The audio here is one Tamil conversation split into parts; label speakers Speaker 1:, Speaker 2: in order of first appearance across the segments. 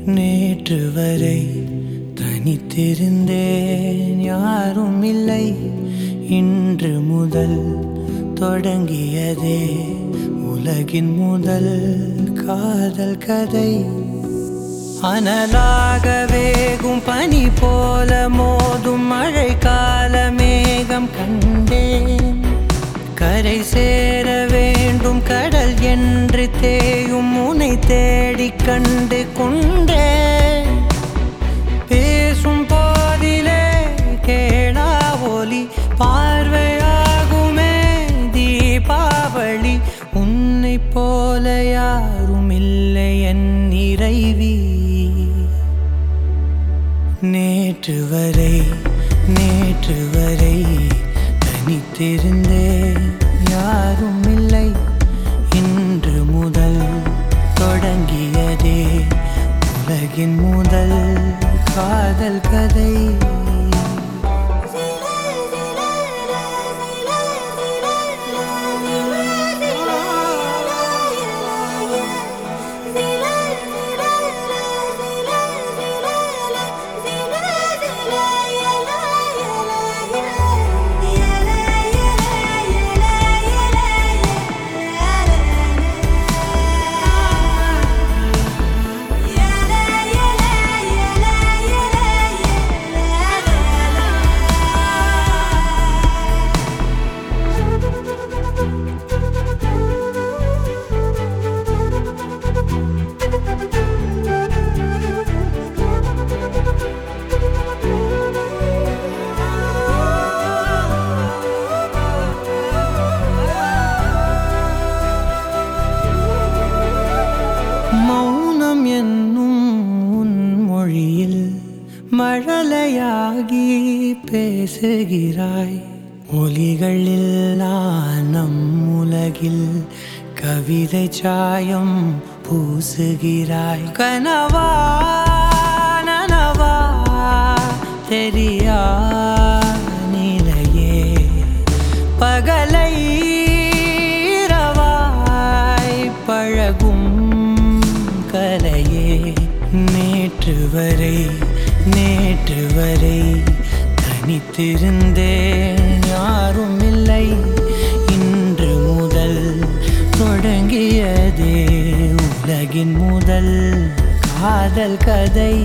Speaker 1: நேற்று வரை தனித்திருந்தேன் யாரும் இல்லை இன்று முதல் தொடங்கியதே உலகின் முதல் காதல் கதை அனலாக வேகும் பனி போல மோதும் மழை கால மேகம் கண்டேன் கரை சேர வேண்டும் கடல் என்று தேயும் உனை தேடிக் கண்டு கொண்டேன் பேசும் போதிலே கேளா ஒலி பார்வையாகுமே தீபாவளி உன்னை போல யாரும் இல்லை என் இறைவி நேற்று வரை நேற்று வரை தனித்திருந்தேன் யாரும் இல்லை இன்று முதல் தொடங்கியதே உலகின் முதல் காதல் கதை மௌனம் என்னும் உன் மொழியில் மழலையாகி பேசுகிறாய் ஒலிகளில் நம் உலகில் கவிதை சாயம் பூசுகிறாய் கனவா நனவா தெரியா நிலையே பகலை இரவாய் பழகும் கலையே நேற்று வரை நேற்று வரை தனித்திருந்தேன் யாரும் இல்லை இன்று முதல் தொடங்கியதே உலகின் முதல் காதல் கதை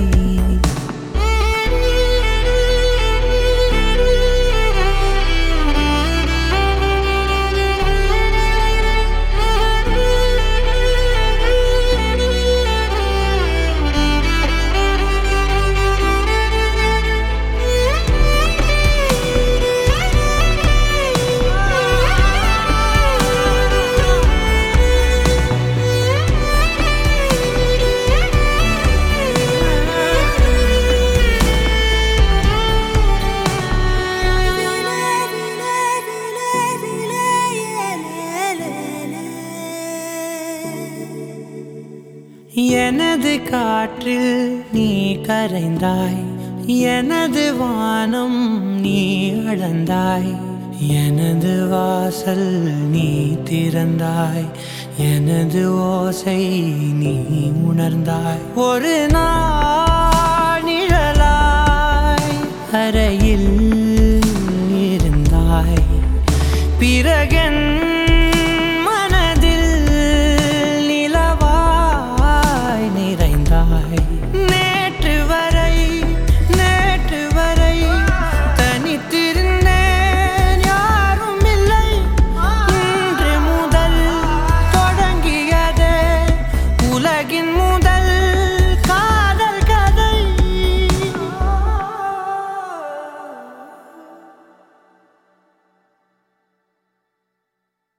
Speaker 1: எனது காற்றில் நீ கரைந்தாய் எனது வானம் நீ அளந்தாய் எனது வாசல் நீ திறந்தாய் எனது ஓசை நீ உணர்ந்தாய் ஒரு நாள் நிழலாய் அறையில் இருந்தாய் பிறகென்